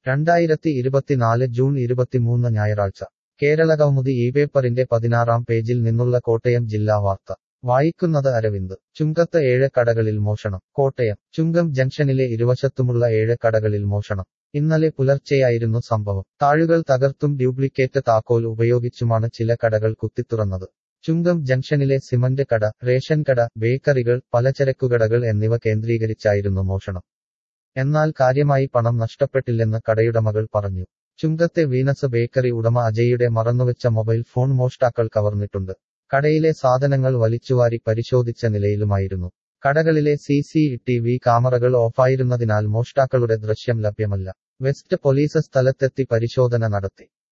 രണ്ടായിരത്തി ഇരുപത്തിനാല് ജൂൺ ഇരുപത്തിമൂന്ന് ഞായറാഴ്ച കേരള കൗമുദി ഈ പേപ്പറിന്റെ പതിനാറാം പേജിൽ നിന്നുള്ള കോട്ടയം ജില്ലാ വാർത്ത വായിക്കുന്നത് അരവിന്ദ് ചുങ്കത്ത് ഏഴ് കടകളിൽ മോഷണം കോട്ടയം ചുങ്കം ജംഗ്ഷനിലെ ഇരുവശത്തുമുള്ള ഏഴ് കടകളിൽ മോഷണം ഇന്നലെ പുലർച്ചെയായിരുന്നു സംഭവം താഴുകൾ തകർത്തും ഡ്യൂപ്ലിക്കേറ്റ് താക്കോൽ ഉപയോഗിച്ചുമാണ് ചില കടകൾ കുത്തിത്തുറന്നത് ചുങ്കം ജംഗ്ഷനിലെ സിമന്റ് കട റേഷൻ കട ബേക്കറികൾ പലചരക്കുകടകൾ എന്നിവ കേന്ദ്രീകരിച്ചായിരുന്നു മോഷണം എന്നാൽ കാര്യമായി പണം നഷ്ടപ്പെട്ടില്ലെന്ന് കടയുടമകൾ പറഞ്ഞു ചുങ്കത്തെ വീനസ് ബേക്കറി ഉടമ അജയുടെ മറന്നുവെച്ച മൊബൈൽ ഫോൺ മോഷ്ടാക്കൾ കവർന്നിട്ടുണ്ട് കടയിലെ സാധനങ്ങൾ വലിച്ചുവാരി പരിശോധിച്ച നിലയിലുമായിരുന്നു കടകളിലെ സി സി ടി വി ക്യാമറകൾ ഓഫായിരുന്നതിനാൽ മോഷ്ടാക്കളുടെ ദൃശ്യം ലഭ്യമല്ല വെസ്റ്റ് പോലീസ് സ്ഥലത്തെത്തി പരിശോധന നടത്തി